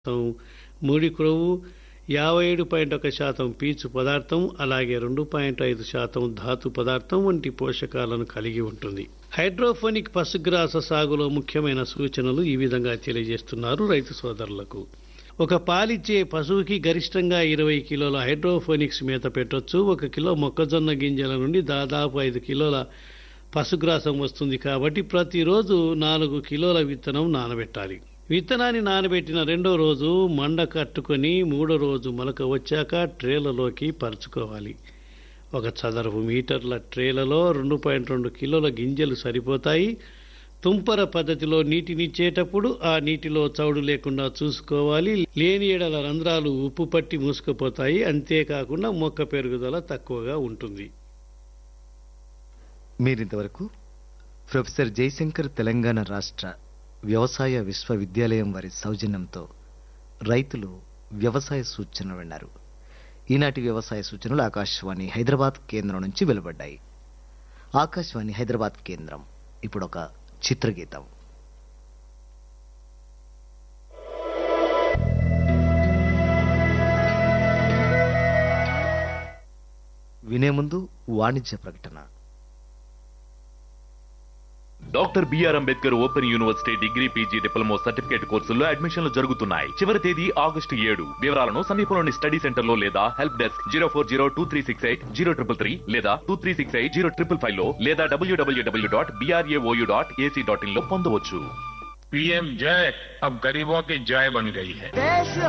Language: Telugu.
శాతం ముడి క్రొవ్వు యాభై ఏడు పాయింట్ ఒక శాతం పీచు పదార్థం అలాగే రెండు పాయింట్ ఐదు శాతం ధాతు పదార్థం వంటి పోషకాలను కలిగి ఉంటుంది హైడ్రోఫోనిక్ పశుగ్రాస సాగులో ముఖ్యమైన సూచనలు ఈ విధంగా తెలియజేస్తున్నారు రైతు సోదరులకు ఒక పాలిచ్చే పశువుకి గరిష్టంగా ఇరవై కిలోల హైడ్రోఫోనిక్స్ మేత పెట్టొచ్చు ఒక కిలో మొక్కజొన్న గింజల నుండి దాదాపు ఐదు కిలోల పశుగ్రాసం వస్తుంది కాబట్టి ప్రతిరోజు నాలుగు కిలోల విత్తనం నానబెట్టాలి విత్తనాన్ని నానబెట్టిన రెండో రోజు మండ కట్టుకొని మూడో రోజు మొలక వచ్చాక ట్రేలలోకి పరుచుకోవాలి ఒక చదరపు మీటర్ల ట్రేలలో రెండు పాయింట్ రెండు కిలోల గింజలు సరిపోతాయి తుంపర పద్ధతిలో నీటినిచ్చేటప్పుడు ఆ నీటిలో చౌడు లేకుండా చూసుకోవాలి లేని ఎడల రంధ్రాలు ఉప్పు పట్టి మూసుకుపోతాయి అంతేకాకుండా మొక్క పెరుగుదల తక్కువగా ఉంటుంది మీరింతవరకు ప్రొఫెసర్ జయశంకర్ తెలంగాణ రాష్ట్ర వ్యవసాయ విశ్వవిద్యాలయం వారి సౌజన్యంతో రైతులు వ్యవసాయ సూచనలు విన్నారు ఈనాటి వ్యవసాయ సూచనలు ఆకాశవాణి హైదరాబాద్ కేంద్రం నుంచి వెలువడ్డాయి ఆకాశవాణి హైదరాబాద్ కేంద్రం ఇప్పుడు ఒక చిత్రగీతం వినే ముందు వాణిజ్య ప్రకటన doctor B R Ambedkar open university degree PG diploma certificate కోర్సుల్లో అడ్మిషన్లు జరుగుతున్నాయి చివరి తేదీ ఆగస్టు ఏడు వివరాలను సమీపంలోని స్టడీ సెంటర్ లో లేదా help desk zero four zero two three six eight zero triple three లేదా two three six eight zero triple five లో లేదా W W W dot B R A O U dot A C dot in లో పొందవచ్చు पीएम जय अब गरीबों की जय बन गई है देश